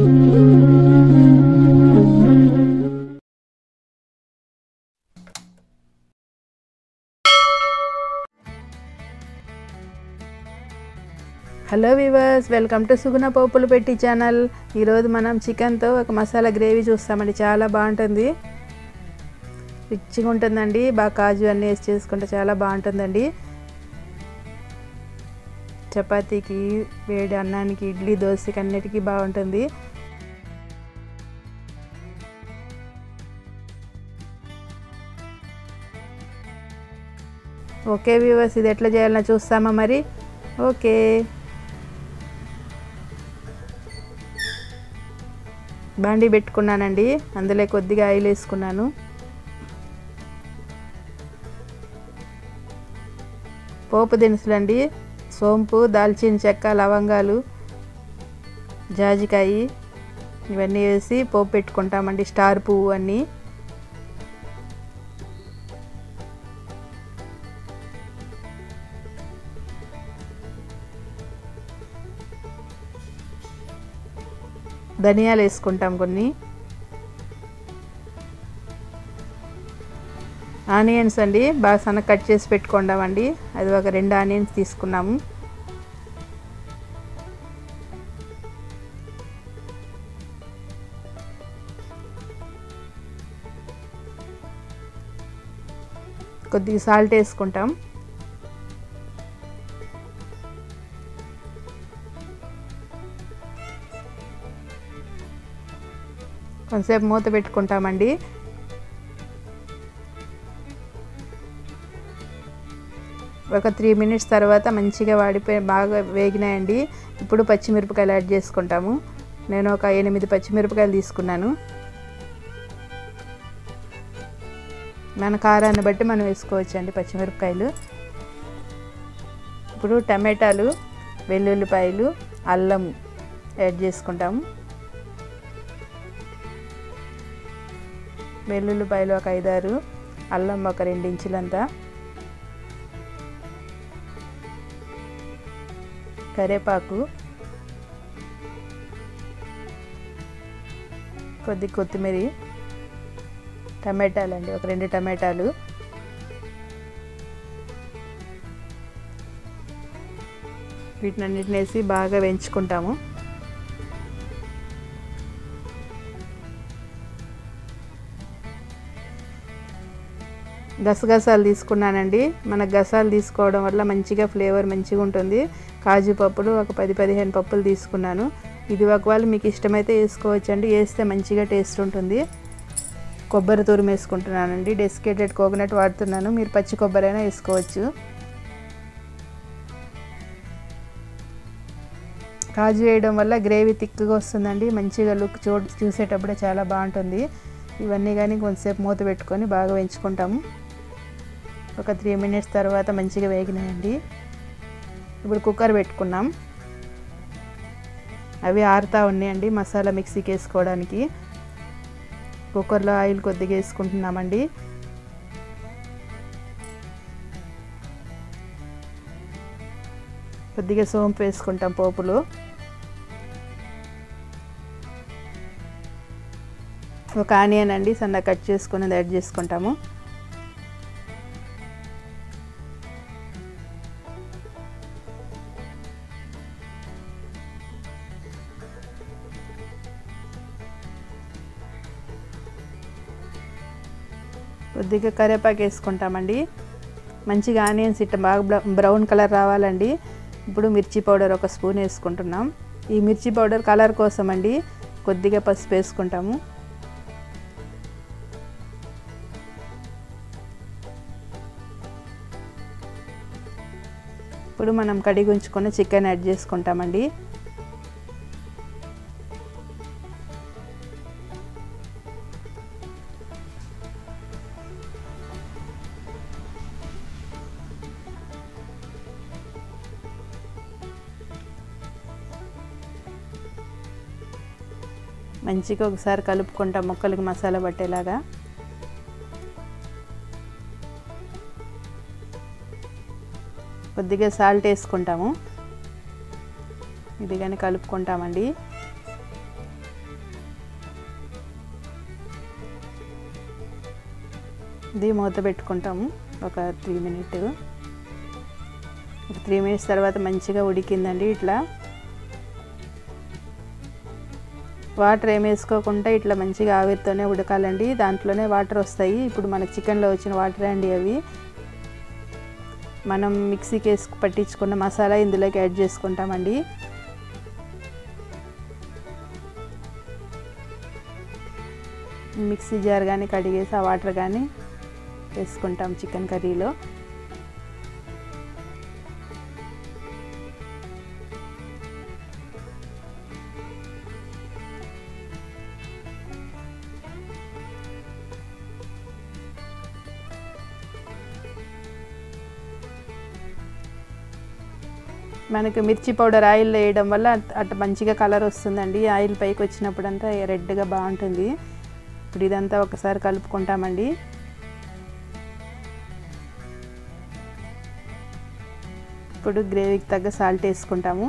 hello viewers welcome to Suguna పోపులు పెట్టి channel ఈరోజు మనం చికెన్తో ఒక మసాలా గ్రేవీ చూస్తామండి చాలా బాగుంటుంది రిచ్గా ఉంటుందండి బాగా కాజు అన్నీ వేసి చేసుకుంటే చాలా బాగుంటుందండి చపాతీకి వేడి అన్నానికి ఇడ్లీ దోశకి అన్నిటికీ బాగుంటుంది ఓకే వ్యూవర్స్ ఇది ఎట్లా చేయాలన్నా చూస్తామా మరి ఓకే బాండి పెట్టుకున్నానండి అందులో కొద్దిగా ఆయిల్ వేసుకున్నాను పోపు దినుసులండి సోంపు దాల్చిన చెక్క లవంగాలు జాజికాయ ఇవన్నీ వేసి పోపు పెట్టుకుంటామండి స్టార్ పువ్వు అన్నీ ధనియాలు వేసుకుంటాం కొన్ని ఆనియన్స్ అండి బాగా సన్న కట్ చేసి పెట్టుకుంటామండి అది ఒక రెండు ఆనియన్స్ తీసుకున్నాము కొద్దిగా సాల్ట్ వేసుకుంటాం కొంతసేపు మూత పెట్టుకుంటామండి ఒక త్రీ మినిట్స్ తర్వాత మంచిగా వాడిపోయి బాగా వేగినాయండి ఇప్పుడు పచ్చిమిరపకాయలు యాడ్ చేసుకుంటాము నేను ఒక ఎనిమిది పచ్చిమిరపకాయలు తీసుకున్నాను మన కారాన్ని బట్టి మనం వేసుకోవచ్చండి పచ్చిమిరపకాయలు ఇప్పుడు టమాటాలు వెల్లుల్లిపాయలు అల్లం యాడ్ చేసుకుంటాము వెల్లుల్లిపాయలు ఒక ఐదారు అల్లం ఒక రెండు ఇంచులంతా కరేపాకు కొద్ది కొత్తిమీర టమాటాలు అండి ఒక రెండు టమాటాలు వీటిని అన్నిటిని వేసి బాగా వేయించుకుంటాము గసగసాలు తీసుకున్నానండి మన గసాలు తీసుకోవడం వల్ల మంచిగా ఫ్లేవర్ మంచిగా ఉంటుంది కాజు పప్పులు ఒక పది పదిహేను పప్పులు తీసుకున్నాను ఇది ఒకవేళ మీకు ఇష్టమైతే వేసుకోవచ్చండి వేస్తే మంచిగా టేస్ట్ ఉంటుంది కొబ్బరి తురుము వేసుకుంటున్నానండి డెసికేటెడ్ కోకోనట్ వాడుతున్నాను మీరు పచ్చి కొబ్బరి అయినా వేసుకోవచ్చు కాజు వేయడం వల్ల గ్రేవీ థిక్గా వస్తుందండి మంచిగా లుక్ చూ చూసేటప్పుడే చాలా బాగుంటుంది ఇవన్నీ కానీ కొంతసేపు మూత పెట్టుకొని బాగా వేయించుకుంటాము ఒక త్రీ మినిట్స్ తర్వాత మంచిగా వేగినాయండి ఇప్పుడు కుక్కర్ పెట్టుకున్నాం అవి ఆరుతా ఉన్నాయండి మసాలా మిక్సీకి వేసుకోవడానికి కుక్కర్లో ఆయిల్ కొద్దిగా వేసుకుంటున్నామండి కొద్దిగా సోంపు వేసుకుంటాం పోపులు ఒక ఆనియన్ అండి సన్న కట్ చేసుకుని యాడ్ చేసుకుంటాము కొద్దిగా కరివేపాకు వేసుకుంటామండి మంచిగా ఆనియన్స్ ఇట్ట బాగా బ్రౌన్ కలర్ రావాలండి ఇప్పుడు మిర్చి పౌడర్ ఒక స్పూన్ వేసుకుంటున్నాం ఈ మిర్చి పౌడర్ కలర్ కోసం అండి కొద్దిగా పసుపు వేసుకుంటాము ఇప్పుడు మనం కడిగి ఉంచుకొని చికెన్ యాడ్ చేసుకుంటామండి మంచిగా ఒకసారి కలుపుకుంటాం ముక్కలకి మసాలా పట్టేలాగా కొద్దిగా సాల్ట్ వేసుకుంటాము ఇది కానీ కలుపుకుంటామండి ఇది మూత పెట్టుకుంటాము ఒక త్రీ మినిట్ ఒక త్రీ మినిట్స్ తర్వాత మంచిగా ఉడికిందండి ఇట్లా వాటర్ ఏం వేసుకోకుండా ఇట్లా మంచిగా ఆవిరితోనే ఉడకాలండి దాంట్లోనే వాటర్ వస్తాయి ఇప్పుడు మన చికెన్లో వచ్చిన వాటర్ అండి అవి మనం మిక్సీకి వేసి పట్టించుకున్న మసాలా ఇందులోకి యాడ్ చేసుకుంటామండి మిక్సీ జార్ కానీ కడిగేసి ఆ వాటర్ కానీ వేసుకుంటాం చికెన్ కర్రీలో మనకు మిర్చి పౌడర్ ఆయిల్ వేయడం వల్ల అట్ట మంచిగా కలర్ వస్తుందండి ఆయిల్ పైకి వచ్చినప్పుడు అంతా రెడ్గా బాగుంటుంది ఇప్పుడు ఇదంతా ఒకసారి కలుపుకుంటామండి ఇప్పుడు గ్రేవీకి తగ్గ సాల్ట్ వేసుకుంటాము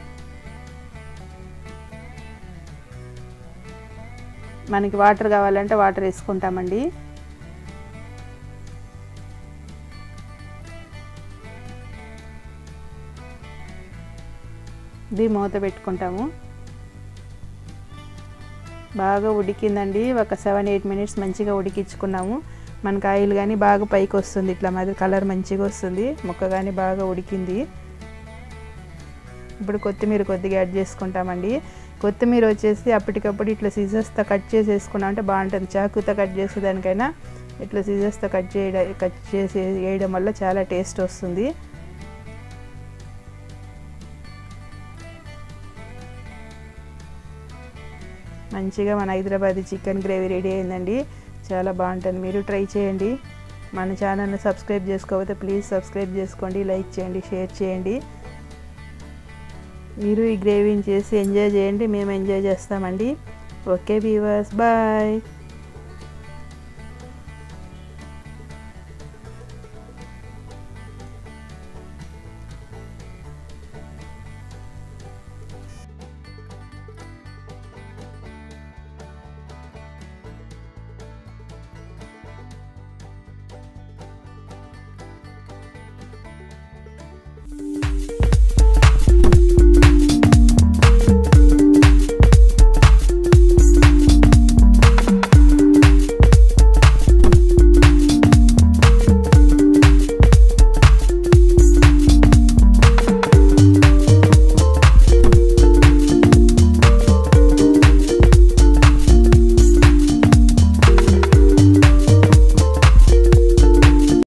మనకి వాటర్ కావాలంటే వాటర్ వేసుకుంటామండి ఇది మూత పెట్టుకుంటాము బాగా ఉడికిందండి ఒక సెవెన్ ఎయిట్ మినిట్స్ మంచిగా ఉడికించుకున్నాము మనకు ఆయిల్ కానీ బాగా పైకి వస్తుంది ఇట్లా మాది కలర్ మంచిగా వస్తుంది ముక్క కానీ బాగా ఉడికింది ఇప్పుడు కొత్తిమీర కొద్దిగా యాడ్ చేసుకుంటామండి కొత్తిమీర వచ్చేసి అప్పటికప్పుడు ఇట్లా సీజర్స్తో కట్ చేసి వేసుకున్నాం అంటే బాగుంటుంది చాకుతో కట్ చేసేదానికైనా ఇట్లా సీజర్స్తో కట్ చేయడం కట్ చేసి వేయడం వల్ల చాలా టేస్ట్ వస్తుంది మంచిగా మన హైదరాబాద్ చికెన్ గ్రేవీ రెడీ అయిందండి చాలా బాగుంటుంది మీరు ట్రై చేయండి మన ఛానల్ని సబ్స్క్రైబ్ చేసుకోకపోతే ప్లీజ్ సబ్స్క్రైబ్ చేసుకోండి లైక్ చేయండి షేర్ చేయండి మీరు ఈ గ్రేవీని చేసి ఎంజాయ్ చేయండి మేము ఎంజాయ్ చేస్తామండి ఓకే బీవర్స్ బాయ్